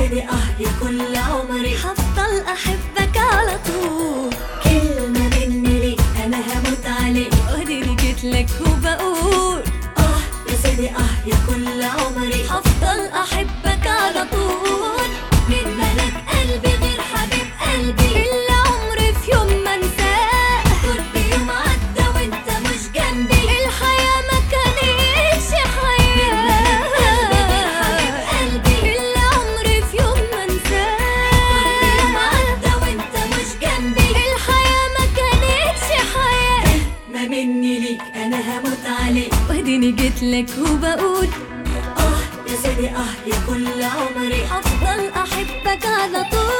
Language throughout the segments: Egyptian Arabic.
سيدي اه يا كل عمري هفضل احبك على طول كلمة مني ليك انا هموت عليك اديني جيت لك وبقول اه يا سيدي اه يا كل عمري هفضل احبك على طول من ملك قلبي غير حبيب قلبي اللي عمري في يوم ما انساه كل يوم عدى وانت مش جنبي الحياة ما كانتش حياة قلبي اللي عمري في يوم ما كل يوم انساه عدى وانت مش جنبي الحياة ما كانتش حياة ما مني ليك انا هموت عليك واديني جيت لك وبقول اه يا سيدي اه يا كل عمري هفضل احبك على طول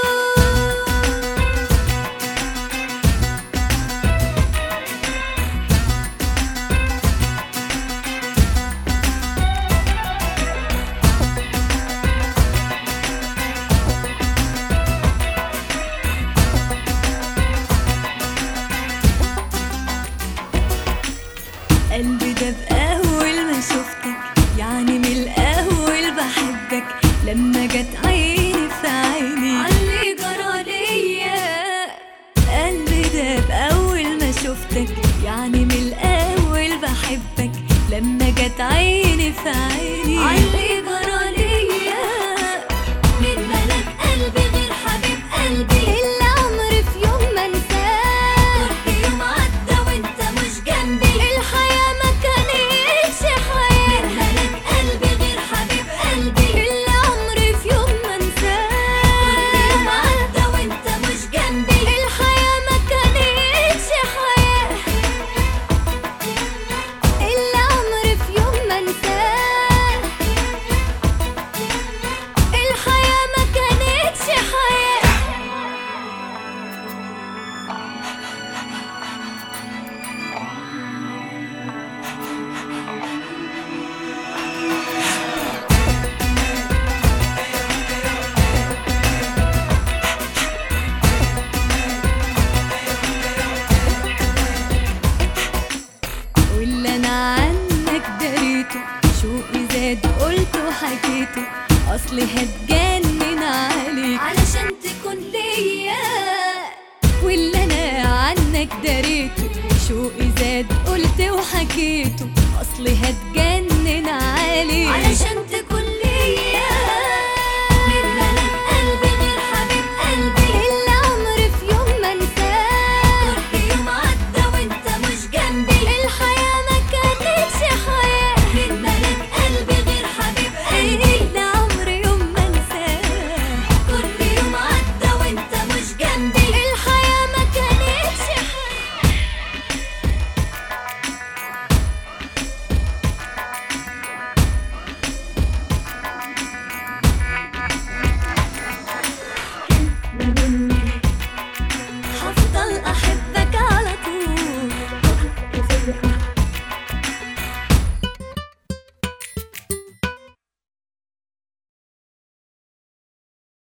قلبي ده بأول ما شفتك يعني من الأول بحبك لما جت عيني في عيني علي جرى ليا قلبي ده بأول ما شفتك يعني من الأول بحبك لما جت عيني في عيني علي جرى ليا من ملك قلبي غير حبيب قلبي اللي عمري في يوم ما انساه كل يوم عدى وانت مش جنبي الحياة ما كانتش حياة ملك قلبي غير حبيب قلبي اللي عمري في يوم ما كل يوم انساه عدى وانت مش جنبي الحياة ما كانتش حياة اللي عمري في يوم ما انساه الحياة ما كانتش حياة واللي انا عنك دريته شوقي زاد قلته حكيته اصلي هتجنن عليك علشان تكون ليا واللي انا عنك دريته شوقي زاد قلت وحكيته اصلي هتجنن عليك علشان تكون